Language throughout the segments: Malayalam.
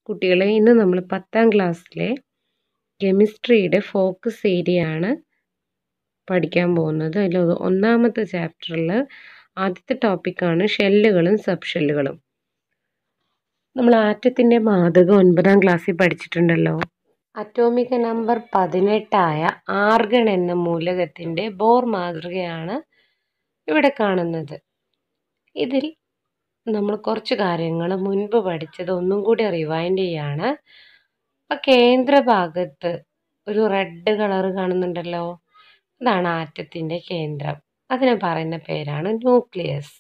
കുട്ടികളെ ഇന്ന് നമ്മൾ പത്താം ക്ലാസ്സിലെ കെമിസ്ട്രിയുടെ ഫോക്കസ് ഏരിയ ആണ് പഠിക്കാൻ പോകുന്നത് അതിൽ ഒന്നാമത്തെ ചാപ്റ്ററിൽ ആദ്യത്തെ ടോപ്പിക്കാണ് ഷെല്ലുകളും സബ് ഷെല്ലുകളും നമ്മൾ ആറ്റത്തിൻ്റെ മാതൃക ഒൻപതാം ക്ലാസ്സിൽ പഠിച്ചിട്ടുണ്ടല്ലോ അറ്റോമിക നമ്പർ പതിനെട്ടായ ആർഗൺ എന്ന മൂലകത്തിൻ്റെ ബോർ മാതൃകയാണ് ഇവിടെ കാണുന്നത് ഇതിൽ നമ്മൾ കുറച്ച് കാര്യങ്ങൾ മുൻപ് പഠിച്ചത് ഒന്നും കൂടി റിവൈൻഡ് ചെയ്യാണ് അപ്പം കേന്ദ്ര ഭാഗത്ത് ഒരു റെഡ് കളർ കാണുന്നുണ്ടല്ലോ അതാണ് ആറ്റത്തിൻ്റെ കേന്ദ്രം അതിനെ പറയുന്ന പേരാണ് ന്യൂക്ലിയസ്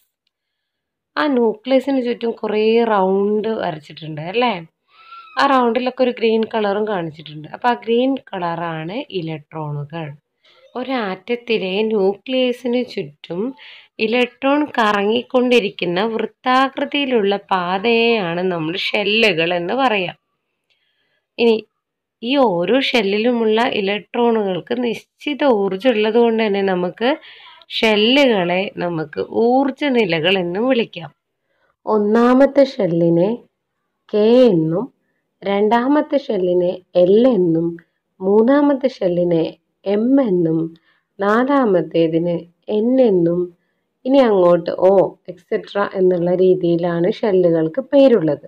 ആ ന്യൂക്ലിയസിന് ചുറ്റും കുറേ റൗണ്ട് വരച്ചിട്ടുണ്ട് അല്ലേ ആ റൗണ്ടിലൊക്കെ ഒരു ഗ്രീൻ കളറും കാണിച്ചിട്ടുണ്ട് അപ്പോൾ ആ ഗ്രീൻ കളറാണ് ഇലക്ട്രോണുകൾ ഒരാറ്റത്തിലെ ന്യൂക്ലിയസിന് ചുറ്റും ഇലക്ട്രോൺ കറങ്ങിക്കൊണ്ടിരിക്കുന്ന വൃത്താകൃതിയിലുള്ള പാതയെയാണ് നമ്മൾ ഷെല്ലുകൾ എന്ന് പറയാം ഇനി ഈ ഓരോ ഷെല്ലിലുമുള്ള ഇലക്ട്രോണുകൾക്ക് നിശ്ചിത ഊർജ്ജം ഉള്ളത് കൊണ്ട് തന്നെ നമുക്ക് ഷെല്ലുകളെ നമുക്ക് ഊർജ നിലകൾ എന്നും വിളിക്കാം ഒന്നാമത്തെ ഷെല്ലിനെ കെ എന്നും രണ്ടാമത്തെ ഷെല്ലിനെ എൽ എന്നും മൂന്നാമത്തെ ഷെല്ലിനെ എം എന്നും നാലാമത്തേതിന് എൻ എന്നും ഇനി അങ്ങോട്ട് ഒ എക്സെട്ര എന്നുള്ള രീതിയിലാണ് ഷെല്ലുകൾക്ക് പേരുള്ളത്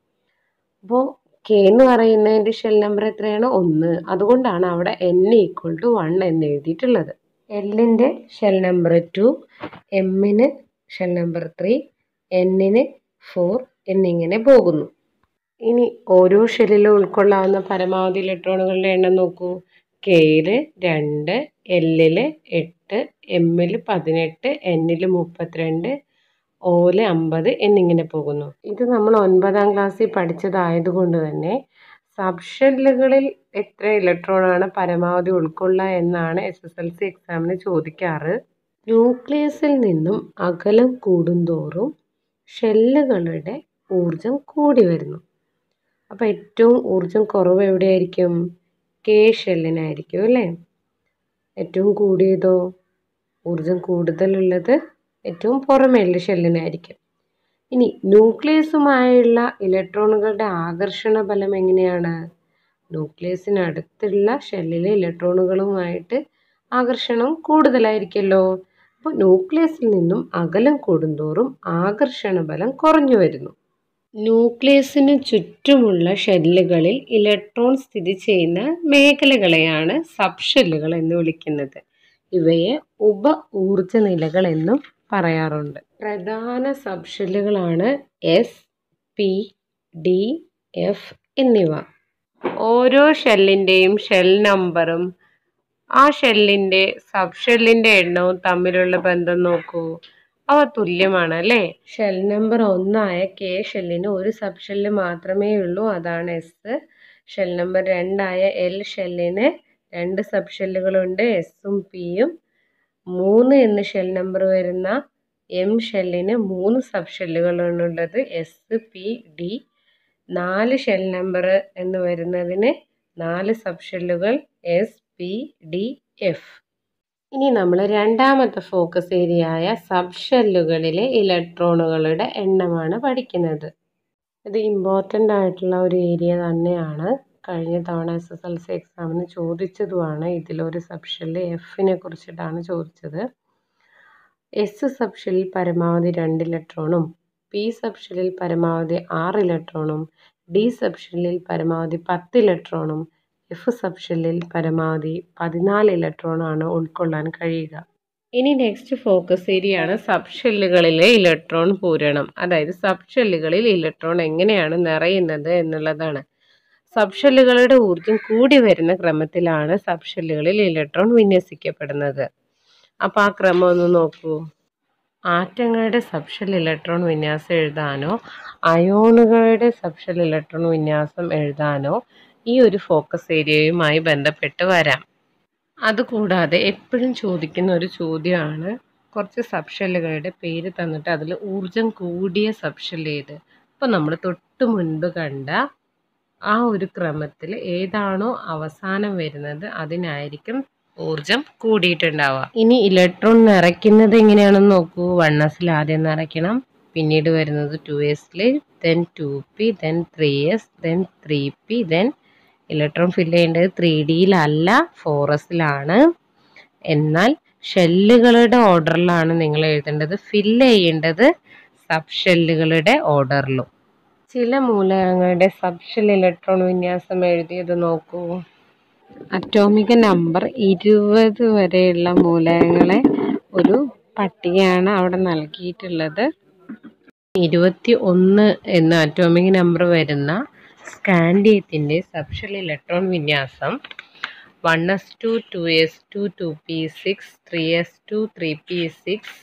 അപ്പോൾ കെ എന്ന് പറയുന്നതിൻ്റെ ഷെൽ നമ്പർ എത്രയാണ് ഒന്ന് അതുകൊണ്ടാണ് അവിടെ എൻ ഈക്വൽ ടു വൺ എന്ന് എഴുതിയിട്ടുള്ളത് എല്ലിൻ്റെ ഷെൽ നമ്പർ ടു എമ്മിന് ഷെൽ നമ്പർ ത്രീ എന്നിന് ഫോർ എന്നിങ്ങനെ പോകുന്നു ഇനി ഓരോ ഷെല്ലിലും ഉൾക്കൊള്ളാവുന്ന പരമാവധി ഇലക്ട്രോണുകളുടെ എണ്ണം നോക്കൂ കെയിൽ രണ്ട് എല്ലിൽ എട്ട് എമ്മിൽ പതിനെട്ട് എന്നിൽ മുപ്പത്തിരണ്ട് ഓല് അമ്പത് എന്നിങ്ങനെ പോകുന്നു ഇത് നമ്മൾ ഒൻപതാം ക്ലാസ്സിൽ പഠിച്ചതായതുകൊണ്ട് തന്നെ സബ് ഷെല്ലുകളിൽ എത്ര ഇലക്ട്രോണാണ് പരമാവധി ഉൾക്കൊള്ളുക എന്നാണ് എസ് എസ് എൽ സി എക്സാമിന് ചോദിക്കാറ് ന്യൂക്ലിയസിൽ നിന്നും അകലം കൂടുന്തോറും ഷെല്ലുകളുടെ ഊർജം കൂടി വരുന്നു അപ്പോൾ ഏറ്റവും ഊർജം കുറവ് എവിടെയായിരിക്കും കെ ഷെല്ലിനായിരിക്കും അല്ലേ ഏറ്റവും കൂടിയതോ ഊർജം കൂടുതലുള്ളത് ഏറ്റവും പുറമേയുള്ള ഷെല്ലിനായിരിക്കും ഇനി ന്യൂക്ലിയസുമായുള്ള ഇലക്ട്രോണുകളുടെ ആകർഷണ ബലം എങ്ങനെയാണ് ന്യൂക്ലിയസിനടുത്തുള്ള ഷെല്ലിലെ ഇലക്ട്രോണുകളുമായിട്ട് ആകർഷണം കൂടുതലായിരിക്കുമല്ലോ അപ്പോൾ ന്യൂക്ലിയസിൽ നിന്നും അകലം കൂടുന്തോറും ആകർഷണ ബലം കുറഞ്ഞു വരുന്നു ന്യൂക്ലിയസിന് ചുറ്റുമുള്ള ഷെല്ലുകളിൽ ഇലക്ട്രോൺ സ്ഥിതി ചെയ്യുന്ന മേഖലകളെയാണ് സബ് ഷെല്ലുകൾ എന്ന് വിളിക്കുന്നത് ഇവയെ ഉപ ഊർജ നിലകൾ എന്നും പറയാറുണ്ട് പ്രധാന സബ് ഷെല്ലുകളാണ് എസ് പി ഡി എഫ് എന്നിവ ഓരോ ഷെല്ലിൻ്റെയും ഷെൽ നമ്പറും ആ ഷെല്ലിൻ്റെ സബ് ഷെല്ലിൻ്റെ എണ്ണവും തമ്മിലുള്ള ബന്ധം നോക്കൂ അവ തുല്യമാണ് അല്ലേ ഷെൽ നമ്പർ ഒന്നായ കെ ഷെല്ലിന് ഒരു സബ് ഷെല്ല് മാത്രമേ ഉള്ളൂ അതാണ് എസ് ഷെൽ നമ്പർ രണ്ടായ എൽ ഷെല്ലിന് രണ്ട് സബ് ഷെല്ലുകളുണ്ട് എസും പിയും മൂന്ന് എന്ന് ഷെൽ നമ്പർ വരുന്ന എം ഷെല്ലിന് മൂന്ന് സബ് ഷെല്ലുകളാണുള്ളത് എസ് പി ഡി നാല് ഷെൽ നമ്പർ എന്ന് വരുന്നതിന് നാല് സബ് ഷെല്ലുകൾ എസ് പി ഡി എഫ് ഇനി നമ്മൾ രണ്ടാമത്തെ ഫോക്കസ് ഏരിയ ആയ സബ് ഷെല്ലുകളിലെ ഇലക്ട്രോണുകളുടെ എണ്ണമാണ് പഠിക്കുന്നത് ഇത് ഇമ്പോർട്ടൻ്റ് ആയിട്ടുള്ള ഒരു ഏരിയ തന്നെയാണ് കഴിഞ്ഞ തവണ എസ് എസ് എൽ സി എക്സാമിന് ചോദിച്ചതുമാണ് ഇതിലൊരു സബ് ഷെല്ല് എഫിനെ കുറിച്ചിട്ടാണ് ചോദിച്ചത് എസ് സബ് ഷെല്ലിൽ പരമാവധി രണ്ട് ഇലക്ട്രോണും പി സബ് ഷെല്ലിൽ പരമാവധി ആറ് ഇലക്ട്രോണും ഡി സബ് ഷെല്ലിൽ പരമാവധി പത്ത് ഇലക്ട്രോണും എഫ് സബ് ഷെല്ലിൽ പരമാവധി പതിനാല് ഇലക്ട്രോണാണ് ഉൾക്കൊള്ളാൻ കഴിയുക ഇനി നെക്സ്റ്റ് ഫോക്കസ് ഏരിയ ആണ് സബ് ഷെല്ലുകളിലെ ഇലക്ട്രോൺ പൂരണം അതായത് സബ് ഷെല്ലുകളിൽ ഇലക്ട്രോൺ എങ്ങനെയാണ് നിറയുന്നത് എന്നുള്ളതാണ് സബ് ഷെല്ലുകളുടെ ഊർജം കൂടി വരുന്ന ക്രമത്തിലാണ് സബ് ഷെല്ലുകളിൽ ഇലക്ട്രോൺ വിന്യസിക്കപ്പെടുന്നത് അപ്പോൾ ആ ക്രമം ഒന്ന് നോക്കൂ ആറ്റങ്ങളുടെ സബ്ഷെൽ ഇലക്ട്രോൺ വിന്യാസം എഴുതാനോ അയോണുകളുടെ സബ്ഷെൽ ഇലക്ട്രോൺ വിന്യാസം എഴുതാനോ ഈ ഒരു ഫോക്കസ് ഏരിയയുമായി ബന്ധപ്പെട്ട് വരാം അതുകൂടാതെ എപ്പോഴും ചോദിക്കുന്ന ഒരു ചോദ്യമാണ് കുറച്ച് സബ്ഷെല്ലുകളുടെ പേര് തന്നിട്ട് അതിൽ ഊർജം കൂടിയ സബ്ഷെൽ ഏത് അപ്പോൾ നമ്മൾ തൊട്ട് മുൻപ് കണ്ട ആ ഒരു ക്രമത്തിൽ ഏതാണോ അവസാനം വരുന്നത് അതിനായിരിക്കും ഊർജം കൂടിയിട്ടുണ്ടാവുക ഇനി ഇലക്ട്രോൺ നിറയ്ക്കുന്നത് എങ്ങനെയാണെന്ന് നോക്കൂ വണ്ണസിൽ ആദ്യം നിറയ്ക്കണം പിന്നീട് വരുന്നത് ടു എസിൽ then two P then three S then three P then electron fill ചെയ്യേണ്ടത് ത്രീ ഡിയിലല്ല ഫോർ എസിലാണ് എന്നാൽ ഷെല്ലുകളുടെ ഓർഡറിലാണ് നിങ്ങൾ എഴുതേണ്ടത് ഫില്ല് ചെയ്യേണ്ടത് സബ് ഷെല്ലുകളുടെ ഓർഡറിലും ചില മൂലകങ്ങളുടെ സബ് ഷെൽ ഇലക്ട്രോൺ വിന്യാസം എഴുതിയത് നോക്കൂ അറ്റോമിക നമ്പർ ഇരുപത് വരെയുള്ള മൂലകങ്ങളെ ഒരു പട്ടികയാണ് അവിടെ നൽകിയിട്ടുള്ളത് ഇരുപത്തി ഒന്ന് എന്ന അറ്റോമിക് നമ്പർ വരുന്ന സ്കാൻഡിയത്തിൻ്റെ സബ്ഷൽ ഇലക്ട്രോൺ വിന്യാസം one S two two S two two P six three S two three P six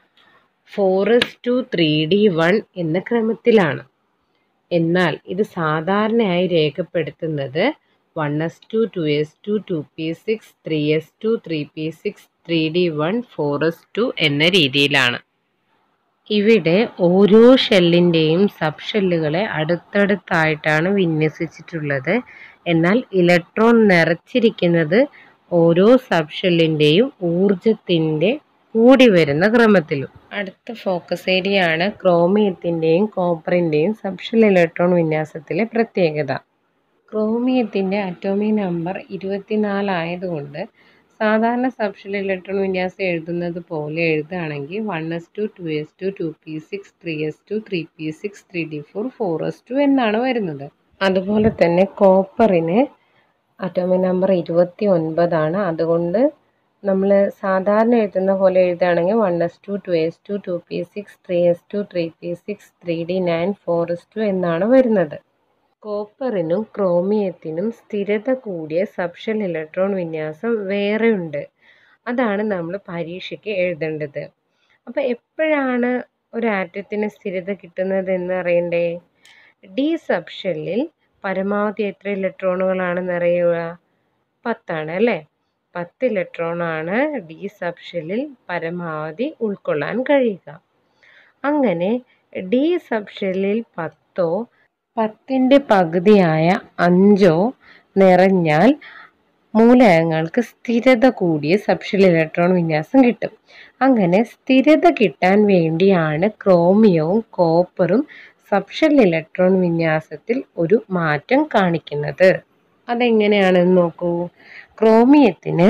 four S two three D one എന്ന ക്രമത്തിലാണ് എന്നാൽ ഇത് സാധാരണയായി രേഖപ്പെടുത്തുന്നത് one S two two S two two P six three S two three P six three D one four S two എന്ന രീതിയിലാണ് ഇവിടെ ഓരോ ഷെല്ലിൻ്റെയും സബ് ഷെല്ലുകളെ അടുത്തടുത്തായിട്ടാണ് വിന്യസിച്ചിട്ടുള്ളത് എന്നാൽ ഇലക്ട്രോൺ നിറച്ചിരിക്കുന്നത് ഓരോ സബ് ഷെല്ലിൻ്റെയും ഊർജത്തിൻ്റെ കൂടി വരുന്ന ക്രമത്തിലും അടുത്ത ഫോക്കസ് ഏരിയ ആണ് ക്രോമിയത്തിൻ്റെയും കോപ്പറിൻ്റെയും സബ്ഷൽ ഇലക്ട്രോൺ വിന്യാസത്തിലെ പ്രത്യേകത ക്രോമിയത്തിൻ്റെ അറ്റോമിക് നമ്പർ ഇരുപത്തിനാലായതുകൊണ്ട് സാധാരണ സബ്ഷൽ ഇലക്ട്രോൺ വിന്യാസം എഴുതുന്നത് പോലെ എഴുതുകയാണെങ്കിൽ one S two two S two two P six three S two three P six three D four four S two എന്നാണ് വരുന്നത് അതുപോലെ തന്നെ കോപ്പറിന് അറ്റോമിക് നമ്പർ ഇരുപത്തി ഒൻപതാണ് അതുകൊണ്ട് നമ്മൾ സാധാരണ എഴുതുന്ന പോലെ എഴുതുകയാണെങ്കിൽ one S two two S two two P six three S two three P six three D nine four S two എന്നാണ് വരുന്നത് കോപ്പറിനും ക്രോമിയത്തിനും സ്ഥിരത കൂടിയ സബ്ഷൽ ഇലക്ട്രോൺ വിന്യാസം വേറെയുണ്ട് അതാണ് നമ്മൾ പരീക്ഷയ്ക്ക് എഴുതേണ്ടത് അപ്പോൾ എപ്പോഴാണ് ഒരു ആറ്റത്തിന് സ്ഥിരത കിട്ടുന്നത് എന്ന് അറിയണ്ടേ ഡി സബ്ഷെല്ലിൽ പരമാവധി എത്ര ഇലക്ട്രോണുകളാണ് നിറയുക പത്താണ് അല്ലേ പത്ത് ഇലക്ട്രോണാണ് ഡി സബ്ഷെല്ലിൽ പരമാവധി ഉൾക്കൊള്ളാൻ കഴിയുക അങ്ങനെ ഡി സബ്ഷെല്ലിൽ പത്തോ പത്തിൻ്റെ പകുതിയായ അഞ്ചോ നിറഞ്ഞാൽ മൂലകങ്ങൾക്ക് സ്ഥിരത കൂടിയ സബ്ഷൽ ഇലക്ട്രോൺ വിന്യാസം കിട്ടും അങ്ങനെ സ്ഥിരത കിട്ടാൻ വേണ്ടിയാണ് ക്രോമിയവും കോപ്പറും സബ്ഷൽ ഇലക്ട്രോൺ വിന്യാസത്തിൽ ഒരു മാറ്റം കാണിക്കുന്നത് അതെങ്ങനെയാണെന്ന് നോക്കൂ ക്രോമിയത്തിന്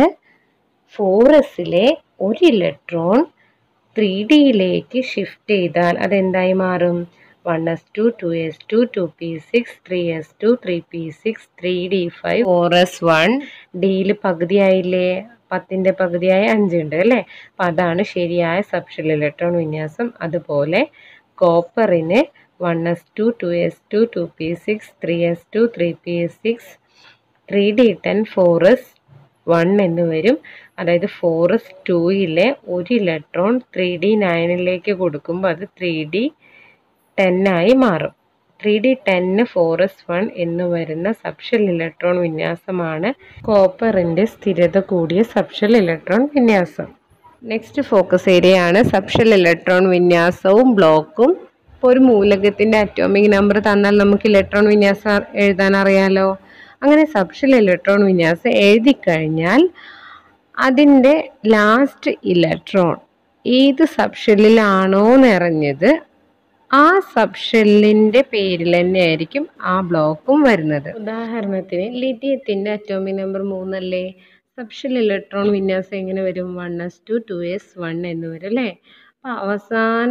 ഫോറസിലെ ഒരു ഇലക്ട്രോൺ ത്രീ ഡിയിലേക്ക് ഷിഫ്റ്റ് ചെയ്താൽ അതെന്തായി മാറും one S two two S two two P six three S two three P six three D five four S one ഡിയിൽ പകുതിയായില്ലേ പത്തിൻ്റെ പകുതിയായ അഞ്ചുണ്ട് അല്ലേ അപ്പം അതാണ് ശരിയായ സബ്ഷൽ ഇലക്ട്രോൺ വിന്യാസം അതുപോലെ കോപ്പറിന് one S two two S two two P six three S two three P six three D ten four S one എന്ന് വരും അതായത് ഫോർ എസ് ടൂയിലെ ഒരു ഇലക്ട്രോൺ ത്രീ ഡി നയനിലേക്ക് കൊടുക്കുമ്പോൾ അത് ത്രീ ഡി ടെന്നായി മാറും ത്രീ ഡി ടെന്ന് ഫോർ എസ് വൺ എന്ന് വരുന്ന സബ്ഷൽ ഇലക്ട്രോൺ വിന്യാസമാണ് കോപ്പറിൻ്റെ സ്ഥിരത കൂടിയ സബ്ഷൽ ഇലക്ട്രോൺ വിന്യാസം നെക്സ്റ്റ് ഫോക്കസ് ഏരിയ ആണ് സബ്ഷൽ ഇലക്ട്രോൺ വിന്യാസവും ബ്ലോക്കും ഇപ്പോൾ ഒരു മൂലകത്തിൻ്റെ അറ്റോമിക് നമ്പർ തന്നാൽ നമുക്ക് ഇലക്ട്രോൺ വിന്യാസം എഴുതാൻ അറിയാലോ അങ്ങനെ സബ്ഷൽ ഇലക്ട്രോൺ വിന്യാസം എഴുതി കഴിഞ്ഞാൽ അതിൻ്റെ ലാസ്റ്റ് ഇലക്ട്രോൺ ഏത് സബ്ഷെല്ലിലാണോ നിറഞ്ഞത് ആ സബ്ഷെല്ലിൻ്റെ പേരിൽ തന്നെയായിരിക്കും ആ ബ്ലോക്കും വരുന്നത് ഉദാഹരണത്തിന് ലിഥിയത്തിൻ്റെ അറ്റോമിക് നമ്പർ മൂന്നല്ലേ സബ്ഷെൽ ഇലക്ട്രോൺ വിന്യാസം എങ്ങനെ വരും one S two two S one എന്ന് വരും അല്ലേ അപ്പോൾ അവസാന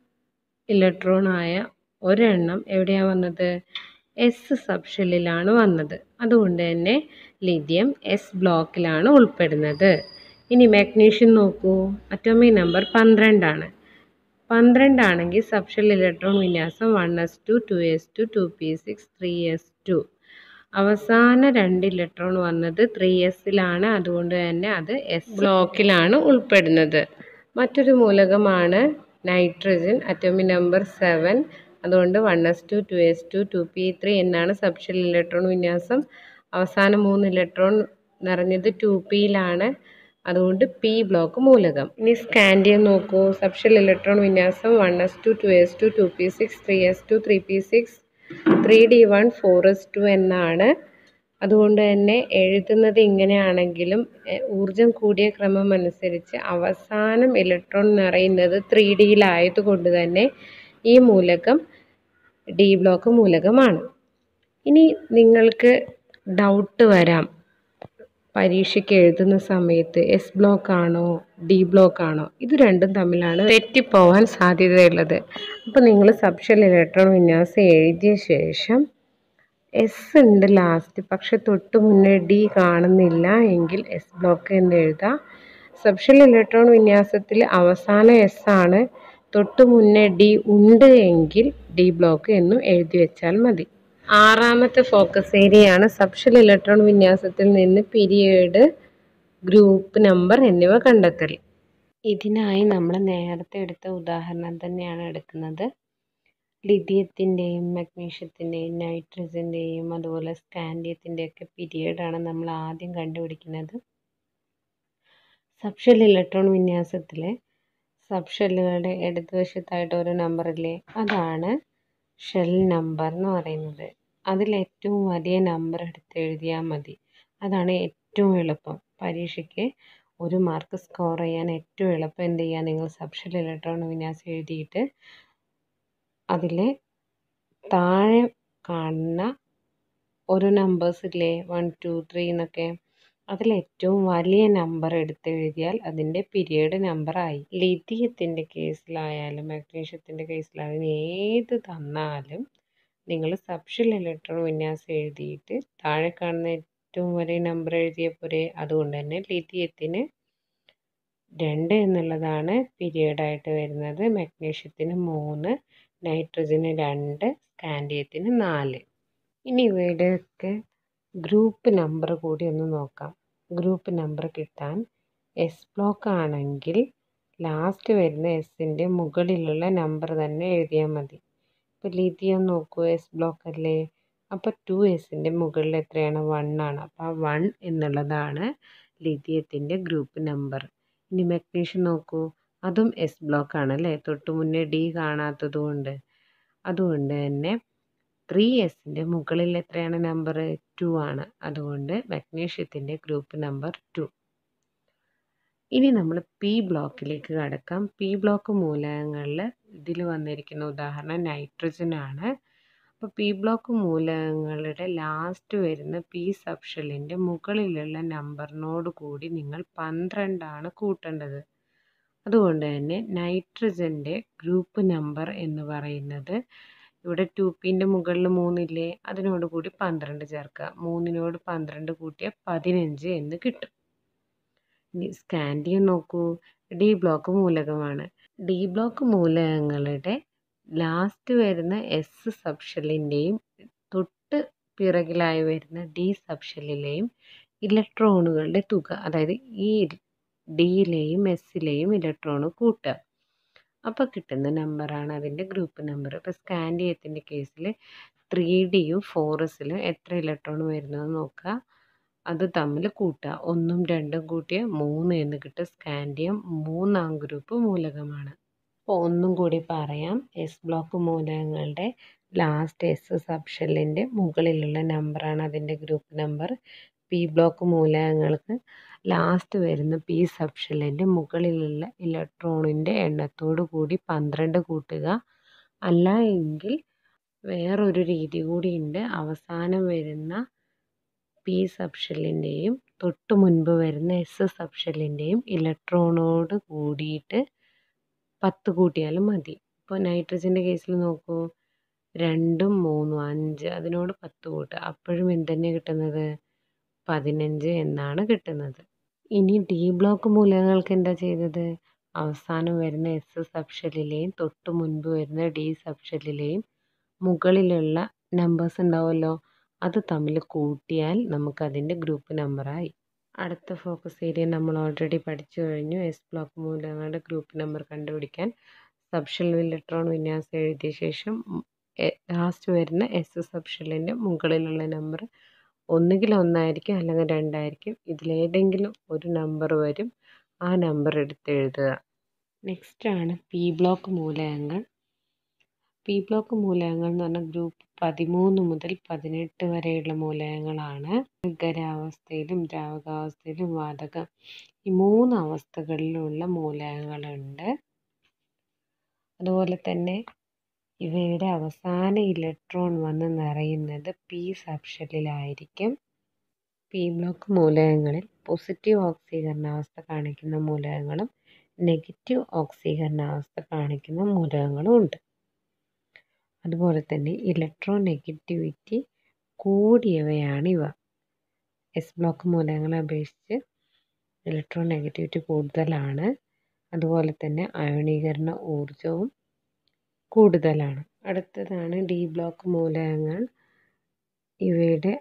ഇലക്ട്രോണായ ഒരെണ്ണം എവിടെയാണ് വന്നത് എസ് സബ്ഷെല്ലിലാണ് വന്നത് അതുകൊണ്ട് തന്നെ ലിഥിയം എസ് ബ്ലോക്കിലാണ് ഉൾപ്പെടുന്നത് ഇനി മാഗ്നീഷ്യം നോക്കൂ അറ്റോമിക് നമ്പർ പന്ത്രണ്ടാണ് പന്ത്രണ്ടാണെങ്കിൽ സബ്ഷെൽ ഇലക്ട്രോൺ വിന്യാസം one S two two S two two P six three S two അവസാന രണ്ട് ഇലക്ട്രോൺ വന്നത് ത്രീ എസിലാണ് അതുകൊണ്ട് തന്നെ അത് എസ് ബ്ലോക്കിലാണ് ഉൾപ്പെടുന്നത് മറ്റൊരു മൂലകമാണ് നൈട്രജൻ അറ്റോമിക് നമ്പർ സെവൻ അതുകൊണ്ട് one S two two S two two P three എന്നാണ് സബ്ഷെൽ ഇലക്ട്രോൺ വിന്യാസം അവസാന മൂന്ന് ഇലക്ട്രോൺ നിറഞ്ഞത് ടു പിയിലാണ് അതുകൊണ്ട് പി ബ്ലോക്ക് മൂലകം ഇനി സ്കാൻഡിയം നോക്കൂ സബ്ഷെൽ ഇലക്ട്രോൺ വിന്യാസം one S two two S two two P six three S two three P six three D one four S two എന്നാണ് അതുകൊണ്ട് തന്നെ എഴുതുന്നത് ഇങ്ങനെയാണെങ്കിലും എ- ഊർജം കൂടിയ ക്രമം അനുസരിച്ച് അവസാനം ഇലക്ട്രോൺ നിറയുന്നത് ത്രീ ഡിയിലായതുകൊണ്ട് തന്നെ ഈ മൂലകം ഡി ബ്ലോക്ക് മൂലകമാണ് ഇനി നിങ്ങൾക്ക് ഡൗട്ട് വരാം പരീക്ഷയ്ക്ക് എഴുതുന്ന സമയത്ത് എസ് ബ്ലോക്ക് ആണോ ഡി ബ്ലോക്ക് ആണോ ഇത് രണ്ടും തമ്മിലാണ് തെറ്റിപ്പോവാൻ സാധ്യതയുള്ളത് അപ്പോൾ നിങ്ങൾ സബ്ഷൽ ഇലക്ട്രോൺ വിന്യാസം എഴുതിയ ശേഷം എസ് ഉണ്ട് ലാസ്റ്റ് പക്ഷെ തൊട്ട് മുന്നേ ഡി കാണുന്നില്ല എങ്കിൽ എസ് ബ്ലോക്ക് എന്ന് എഴുതാം സബ്ഷൽ ഇലക്ട്രോൺ വിന്യാസത്തിൽ അവസാന എസ് ആണ് തൊട്ട് മുന്നേ ഡി ഉണ്ട് എങ്കിൽ ഡി ബ്ലോക്ക് എന്നും എഴുതി വെച്ചാൽ മതി ആറാമത്തെ ഫോക്കസ് ഏരിയയാണ് സബ്ഷൽ ഇലക്ട്രോൺ വിന്യാസത്തിൽ നിന്ന് പീരിയഡ് ഗ്രൂപ്പ് നമ്പർ എന്നിവ കണ്ടെത്തൽ ഇതിനായി നമ്മൾ നേരത്തെ എടുത്ത ഉദാഹരണം തന്നെയാണ് എടുക്കുന്നത് ലിഥിയത്തിൻ്റെയും മഗ്നീഷ്യത്തിൻ്റെയും നൈട്രജൻ്റെയും അതുപോലെ സ്കാൻഡിയത്തിൻ്റെയൊക്കെ പീരിയഡാണ് നമ്മൾ ആദ്യം കണ്ടുപിടിക്കുന്നത് സബ്ഷെൽ ഇലക്ട്രോൺ വിന്യാസത്തിലെ സബ്ഷെല്ലുകളുടെ ഇടതുവശത്തായിട്ട് ഒരു നമ്പറില്ലേ അതാണ് ഷെൽ നമ്പർ എന്ന് പറയുന്നത് അതിൽ ഏറ്റവും വലിയ നമ്പർ എടുത്ത് എഴുതിയാൽ മതി അതാണ് ഏറ്റവും എളുപ്പം പരീക്ഷയ്ക്ക് ഒരു മാർക്ക് സ്കോർ ചെയ്യാൻ ഏറ്റവും എളുപ്പം എന്ത് ചെയ്യുക നിങ്ങൾ സബ്ഷെൽ ഇലക്ട്രോൺ വിന്യാസം എഴുതിയിട്ട് അതിലെ താഴെ കാണുന്ന ഒരു നമ്പേഴ്സ് ഇല്ലേ വൺ ടു ത്രീ എന്നൊക്കെ അതിൽ ഏറ്റവും വലിയ നമ്പർ എടുത്ത് എഴുതിയാൽ അതിൻ്റെ പീരിയഡ് നമ്പറായി ലിഥിയത്തിൻ്റെ കേസിലായാലും മഗ്നീഷ്യത്തിൻ്റെ കേസിലായാലും ഏത് തന്നാലും നിങ്ങൾ സബ്ഷൽ ഇലക്ട്രോൺ വിന്യാസം എഴുതിയിട്ട് താഴെ കാണുന്ന ഏറ്റവും വലിയ നമ്പർ എഴുതിയ പോരെ അതുകൊണ്ട് തന്നെ ലിഥിയത്തിന് രണ്ട് എന്നുള്ളതാണ് പീരിയഡായിട്ട് വരുന്നത് മഗ്നീഷ്യത്തിന് മൂന്ന് നൈട്രജന് രണ്ട് സ്കാൻഡിയത്തിന് നാല് ഇനി ഇവയുടെയൊക്കെ ഗ്രൂപ്പ് നമ്പർ കൂടി ഒന്ന് നോക്കാം ഗ്രൂപ്പ് നമ്പർ കിട്ടാൻ എസ് ബ്ലോക്ക് ആണെങ്കിൽ ലാസ്റ്റ് വരുന്ന എസിൻ്റെ മുകളിലുള്ള നമ്പർ തന്നെ എഴുതിയാൽ മതി ഇപ്പോൾ ലിഥിയം നോക്കൂ എസ് ബ്ലോക്ക് അല്ലേ അപ്പോൾ ടു എസിൻ്റെ മുകളിൽ എത്രയാണ് വൺ ആണ് അപ്പോൾ ആ വൺ എന്നുള്ളതാണ് ലിഥിയത്തിൻ്റെ ഗ്രൂപ്പ് നമ്പർ ഇനി മഗ്നീഷ്യം നോക്കൂ അതും എസ് ബ്ലോക്ക് ആണ് അല്ലേ തൊട്ട് മുന്നേ ഡി കാണാത്തത് കൊണ്ട് അതുകൊണ്ട് തന്നെ ത്രീ എസിൻ്റെ മുകളിൽ എത്രയാണ് നമ്പർ ടു ആണ് അതുകൊണ്ട് മഗ്നീഷ്യത്തിൻ്റെ ഗ്രൂപ്പ് നമ്പർ ടു ഇനി നമ്മൾ പി ബ്ലോക്കിലേക്ക് കടക്കാം പി ബ്ലോക്ക് മൂലകങ്ങളിൽ ഇതിൽ വന്നിരിക്കുന്ന ഉദാഹരണം നൈട്രജൻ ആണ് അപ്പോൾ പി ബ്ലോക്ക് മൂലകങ്ങളുടെ ലാസ്റ്റ് വരുന്ന പി സബ്ഷലിൻ്റെ മുകളിലുള്ള നമ്പറിനോട് കൂടി നിങ്ങൾ പന്ത്രണ്ടാണ് കൂട്ടേണ്ടത് അതുകൊണ്ട് തന്നെ നൈട്രജൻ്റെ ഗ്രൂപ്പ് നമ്പർ എന്ന് പറയുന്നത് ഇവിടെ ടു പിൻ്റെ മുകളിൽ മൂന്നില്ലേ അതിനോട് കൂടി പന്ത്രണ്ട് ചേർക്കുക മൂന്നിനോട് പന്ത്രണ്ട് കൂട്ടിയാൽ പതിനഞ്ച് എന്ന് കിട്ടും ഇനി സ്കാൻഡിയം നോക്കൂ ഡി ബ്ലോക്ക് മൂലകമാണ് ഡി ബ്ലോക്ക് മൂലകങ്ങളുടെ ലാസ്റ്റ് വരുന്ന എസ് സബ്ഷെല്ലിൻ്റെയും തൊട്ട് പിറകിലായി വരുന്ന ഡി സബ്ഷെല്ലിലെയും ഇലക്ട്രോണുകളുടെ തുക അതായത് ഈ ഡിയിലെയും എസ്സിലെയും ഇലക്ട്രോൺ കൂട്ടുക അപ്പോൾ കിട്ടുന്ന നമ്പറാണ് അതിൻ്റെ ഗ്രൂപ്പ് നമ്പർ ഇപ്പോൾ സ്കാൻഡിയത്തിൻ്റെ കേസിൽ ത്രീ ഡിയും ഫോർ എസിലും എത്ര ഇലക്ട്രോൺ വരുന്നതെന്ന് നോക്കുക അത് തമ്മിൽ കൂട്ടുക ഒന്നും രണ്ടും കൂട്ടിയ മൂന്ന് എന്ന് കിട്ടും സ്കാൻഡിയം മൂന്നാം ഗ്രൂപ്പ് മൂലകമാണ് അപ്പോൾ ഒന്നും കൂടി പറയാം എസ് ബ്ലോക്ക് മൂലകങ്ങളുടെ ലാസ്റ്റ് എസ് സബ്ഷെല്ലിൻ്റെ മുകളിലുള്ള നമ്പറാണ് അതിൻ്റെ ഗ്രൂപ്പ് നമ്പർ പി ബ്ലോക്ക് മൂലകങ്ങൾക്ക് ലാസ്റ്റ് വരുന്ന പി സബ്ഷെല്ലിൻ്റെ മുകളിലുള്ള ഇലക്ട്രോണിൻ്റെ എണ്ണത്തോടു കൂടി പന്ത്രണ്ട് കൂട്ടുക അല്ല എങ്കിൽ വേറൊരു രീതി കൂടിയുണ്ട് അവസാനം വരുന്ന പി സബ്ഷെല്ലിൻ്റെയും തൊട്ട് മുൻപ് വരുന്ന എസ് സബ്ഷെല്ലിൻ്റെയും ഇലക്ട്രോണോട് കൂടിയിട്ട് പത്ത് കൂട്ടിയാലും മതി ഇപ്പോൾ നൈട്രജൻ്റെ കേസിൽ നോക്കൂ രണ്ടും മൂന്നും അഞ്ച് അതിനോട് പത്ത് കൂട്ടുക അപ്പോഴും എന്തുതന്നെ കിട്ടുന്നത് പതിനഞ്ച് എന്നാണ് കിട്ടുന്നത് ഇനി ഡി ബ്ലോക്ക് മൂലകങ്ങൾക്ക് എന്താ ചെയ്തത് അവസാനം വരുന്ന എസ് സബ്ഷെല്ലിലെയും തൊട്ട് മുൻപ് വരുന്ന ഡി സബ്ഷെല്ലിലെയും മുകളിലുള്ള നമ്പേഴ്സ് ഉണ്ടാവുമല്ലോ അത് തമ്മിൽ കൂട്ടിയാൽ നമുക്കതിൻ്റെ ഗ്രൂപ്പ് നമ്പറായി അടുത്ത ഫോക്കസ് ഏരിയ നമ്മൾ ഓൾറെഡി പഠിച്ചു കഴിഞ്ഞു എസ് ബ്ലോക്ക് മൂലകങ്ങളുടെ ഗ്രൂപ്പ് നമ്പർ കണ്ടുപിടിക്കാൻ സബ്ഷെൽ ഇലക്ട്രോൺ വിന്യാസം എഴുതിയ ശേഷം ലാസ്റ്റ് വരുന്ന എസ് സബ്ഷെല്ലിൻ്റെ മുകളിലുള്ള നമ്പർ ഒന്നുകിൽ ഒന്നായിരിക്കും അല്ലെങ്കിൽ രണ്ടായിരിക്കും ഇതിലേതെങ്കിലും ഒരു നമ്പർ വരും ആ നമ്പർ എടുത്ത് എഴുതുക നെക്സ്റ്റ് ആണ് പി ബ്ലോക്ക് മൂലകങ്ങൾ പി ബ്ലോക്ക് മൂലകങ്ങൾ എന്ന് പറഞ്ഞാൽ ഗ്രൂപ്പ് പതിമൂന്ന് മുതൽ പതിനെട്ട് വരെയുള്ള മൂലകങ്ങളാണ് ഖരാവസ്ഥയിലും ദ്രാവകാവസ്ഥയിലും വാതകം ഈ മൂന്ന് അവസ്ഥകളിലുള്ള മൂലകങ്ങളുണ്ട് അതുപോലെ തന്നെ ഇവയുടെ അവസാന ഇലക്ട്രോൺ വന്ന് നിറയുന്നത് പി സബ്ഷെല്ലിലായിരിക്കും പി ബ്ലോക്ക് മൂലകങ്ങളിൽ പോസിറ്റീവ് ഓക്സീകരണാവസ്ഥ കാണിക്കുന്ന മൂലകങ്ങളും നെഗറ്റീവ് ഓക്സീകരണാവസ്ഥ കാണിക്കുന്ന മൂലകങ്ങളും ഉണ്ട് അതുപോലെ തന്നെ ഇലക്ട്രോൺ നെഗറ്റിവിറ്റി കൂടിയവയാണ് ഇവ എസ് ബ്ലോക്ക് മൂലകങ്ങളെ അപേക്ഷിച്ച് ഇലക്ട്രോൺ നെഗറ്റിവിറ്റി കൂടുതലാണ് അതുപോലെ തന്നെ അയോണീകരണ ഊർജവും കൂടുതലാണ് അടുത്തതാണ് ഡി ബ്ലോക്ക് മൂലകങ്ങൾ ഇവയുടെ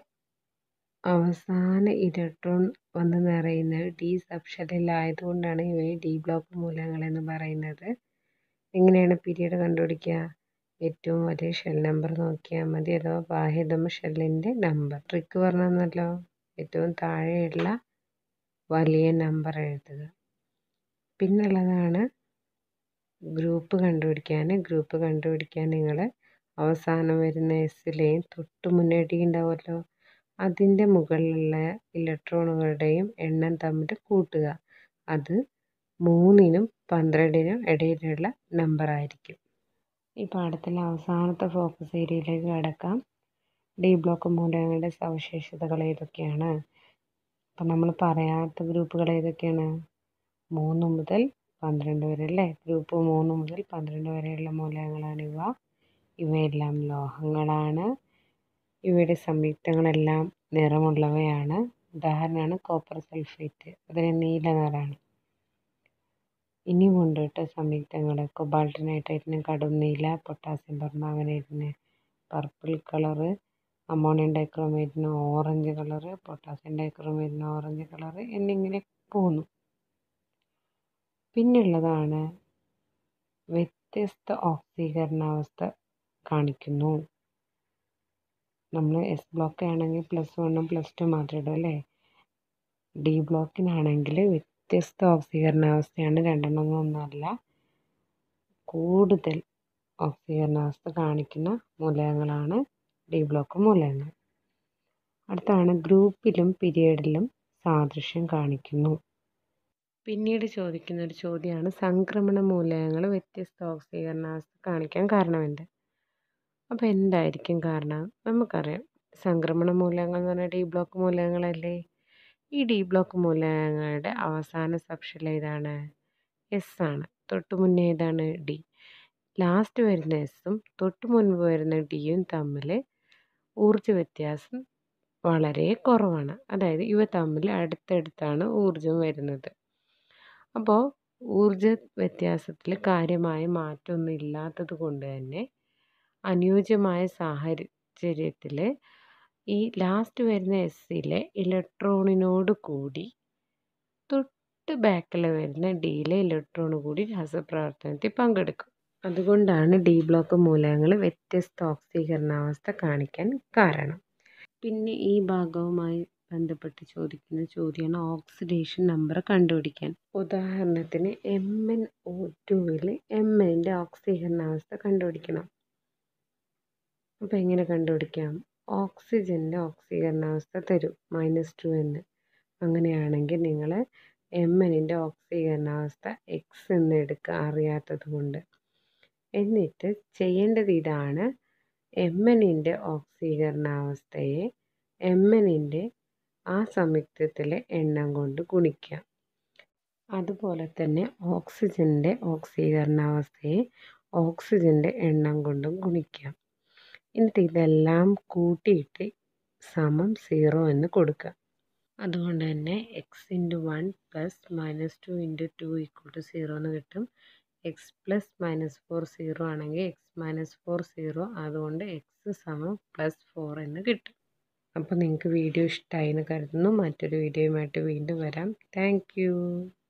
അവസാന ഇലക്ട്രോൺ വന്ന് നിറയുന്നത് ഡി സബ്ഷെല്ലിലായതുകൊണ്ടാണ് ഇവയെ ഡി ബ്ലോക്ക് മൂലകങ്ങൾ എന്ന് പറയുന്നത് എങ്ങനെയാണ് പീരീഡ് കണ്ടുപിടിക്കുക ഏറ്റവും വലിയ ഷെൽ നമ്പർ നോക്കിയാൽ മതി അഥവാ ബാഹ്യതമ ഷെല്ലിൻ്റെ നമ്പർ ട്രിക്ക് പറഞ്ഞല്ലോ ഏറ്റവും താഴെയുള്ള വലിയ നമ്പർ എഴുതുക പിന്നുള്ളതാണ് ഗ്രൂപ്പ് കണ്ടുപിടിക്കാൻ ഗ്രൂപ്പ് കണ്ടുപിടിക്കാൻ നിങ്ങൾ അവസാനം വരുന്ന എസ്സിലെയും തൊട്ട് മുന്നേടി ഉണ്ടാവുമല്ലോ അതിൻ്റെ മുകളിലുള്ള ഇലക്ട്രോണുകളുടെയും എണ്ണം തമ്മിൽ കൂട്ടുക അത് മൂന്നിനും പന്ത്രണ്ടിനും ഇടയിലുള്ള നമ്പർ ആയിരിക്കും ഈ പാഠത്തിലെ അവസാനത്തെ ഫോക്കസ് ഏരിയയിലേക്ക് കടക്കാം ഡി ബ്ലോക്ക് മൂലകങ്ങളുടെ സവിശേഷതകൾ ഏതൊക്കെയാണ് അപ്പം നമ്മൾ പറയാത്ത ഗ്രൂപ്പുകൾ ഏതൊക്കെയാണ് മൂന്ന് മുതൽ പന്ത്രണ്ട് വരെ അല്ലേ ഗ്രൂപ്പ് മൂന്ന് മുതൽ പന്ത്രണ്ട് വരെയുള്ള മൂലകങ്ങളാണ് ഇവ ഇവയെല്ലാം ലോഹങ്ങളാണ് ഇവയുടെ സംയുക്തങ്ങളെല്ലാം നിറമുള്ളവയാണ് ഉദാഹരണമാണ് കോപ്പർ സൾഫേറ്റ് അതിന് നീല നിറമാണ് ഇനി കൊണ്ടിട്ട് സംയുക്തങ്ങൾ കൊബാൾട്ട് നൈട്രേറ്റിന് കടും നീല പൊട്ടാസ്യം പെർമാംഗനേറ്റിന് പർപ്പിൾ കളറ് അമോണിയം ഡൈക്രോമേറ്റിന് ഓറഞ്ച് കളറ് പൊട്ടാസ്യം ഡൈക്രോമേറ്റിന് ഓറഞ്ച് കളറ് എന്നിങ്ങനെ പോകുന്നു പിന്നുള്ളതാണ് വ്യത്യസ്ത ഓക്സീകരണാവസ്ഥ കാണിക്കുന്നു നമ്മൾ എസ് ബ്ലോക്ക് ആണെങ്കിൽ പ്ലസ് വണ്ണും പ്ലസ് ടു മാത്രമേ ഇടൂ അല്ലേ ഡി ബ്ലോക്കിനാണെങ്കിൽ വ്യത്യസ്ത ഓക്സീകരണാവസ്ഥയാണ് രണ്ടെണ്ണമൊന്നുമല്ല കൂടുതൽ ഓക്സീകരണാവസ്ഥ കാണിക്കുന്ന മൂലകങ്ങളാണ് ഡി ബ്ലോക്ക് മൂലകങ്ങൾ അടുത്താണ് ഗ്രൂപ്പിലും പീരിയഡിലും സാദൃശ്യം കാണിക്കുന്നു പിന്നീട് ചോദിക്കുന്ന ഒരു ചോദ്യമാണ് സംക്രമണ മൂലകങ്ങൾ വ്യത്യസ്ത ഓക്സീകരണാവസ്ഥ കാണിക്കാൻ കാരണമെന്ത് അപ്പോൾ എന്തായിരിക്കും കാരണം നമുക്കറിയാം സംക്രമണ മൂലകങ്ങൾ എന്ന് പറഞ്ഞാൽ ഡി ബ്ലോക്ക് മൂലകങ്ങളല്ലേ ഈ ഡി ബ്ലോക്ക് മൂലകങ്ങളുടെ അവസാന സബ്ഷെൽ ഏതാണ് എസ് ആണ് തൊട്ട് മുന്നേ ഏതാണ് ഡി ലാസ്റ്റ് വരുന്ന എസ്സും തൊട്ട് മുൻപ് വരുന്ന ഡിയും തമ്മിൽ ഊർജ്ജ വ്യത്യാസം വളരെ കുറവാണ് അതായത് ഇവ തമ്മിൽ അടുത്തടുത്താണ് ഊർജം വരുന്നത് അപ്പോൾ ഊർജ വ്യത്യാസത്തിൽ കാര്യമായ മാറ്റമൊന്നും ഇല്ലാത്തത് കൊണ്ട് തന്നെ അനുയോജ്യമായ സാഹചര്യത്തിൽ ഈ ലാസ്റ്റ് വരുന്ന എസ്സിലെ ഇലക്ട്രോണിനോട് കൂടി തൊട്ട് ബാക്കിൽ വരുന്ന ഡിയിലെ ഇലക്ട്രോൺ കൂടി രാസപ്രവർത്തനത്തിൽ പങ്കെടുക്കും അതുകൊണ്ടാണ് ഡി ബ്ലോക്ക് മൂലകങ്ങൾ വ്യത്യസ്ത ഓക്സീകരണാവസ്ഥ കാണിക്കാൻ കാരണം പിന്നെ ഈ ഭാഗവുമായി ബന്ധപ്പെട്ട് ചോദിക്കുന്ന ചോദ്യമാണ് ഓക്സിഡേഷൻ നമ്പർ കണ്ടുപിടിക്കാൻ ഉദാഹരണത്തിന് എം എൻ ഒ ടുവിൽ എം എൻ്റെ ഓക്സീകരണാവസ്ഥ കണ്ടുപിടിക്കണം അപ്പോൾ എങ്ങനെ കണ്ടുപിടിക്കാം ഓക്സിജൻ്റെ ഓക്സീകരണാവസ്ഥ തരും മൈനസ് ടു എന്ന് അങ്ങനെയാണെങ്കിൽ നിങ്ങൾ എം എന്നിൻ്റെ ഓക്സീകരണാവസ്ഥ എക്സ് എന്ന് എടുക്കുക അറിയാത്തത് കൊണ്ട് എന്നിട്ട് ചെയ്യേണ്ടത് ഇതാണ് എം എന്നിൻ്റെ ഓക്സീകരണാവസ്ഥയെ എം എന്നിൻ്റെ ആ സംയുക്തത്തിലെ എണ്ണം കൊണ്ട് ഗുണിക്കാം അതുപോലെ തന്നെ ഓക്സിജൻ്റെ ഓക്സീകരണാവസ്ഥയെ ഓക്സിജൻ്റെ എണ്ണം കൊണ്ടും ഗുണിക്കാം എന്നിട്ട് ഇതെല്ലാം കൂട്ടിയിട്ട് സമം സീറോ എന്ന് കൊടുക്കുക അതുകൊണ്ട് തന്നെ x into one plus minus two into two equal to zero എന്ന് കിട്ടും x plus minus four zero ആണെങ്കിൽ എക്സ് മൈനസ് ഫോർ സീറോ അതുകൊണ്ട് എക്സ് സമം പ്ലസ് ഫോർ എന്ന് കിട്ടും അപ്പോൾ നിങ്ങൾക്ക് വീഡിയോ ഇഷ്ടമായി എന്ന് കരുതുന്നു മറ്റൊരു വീഡിയോയുമായിട്ട് വീണ്ടും വരാം താങ്ക്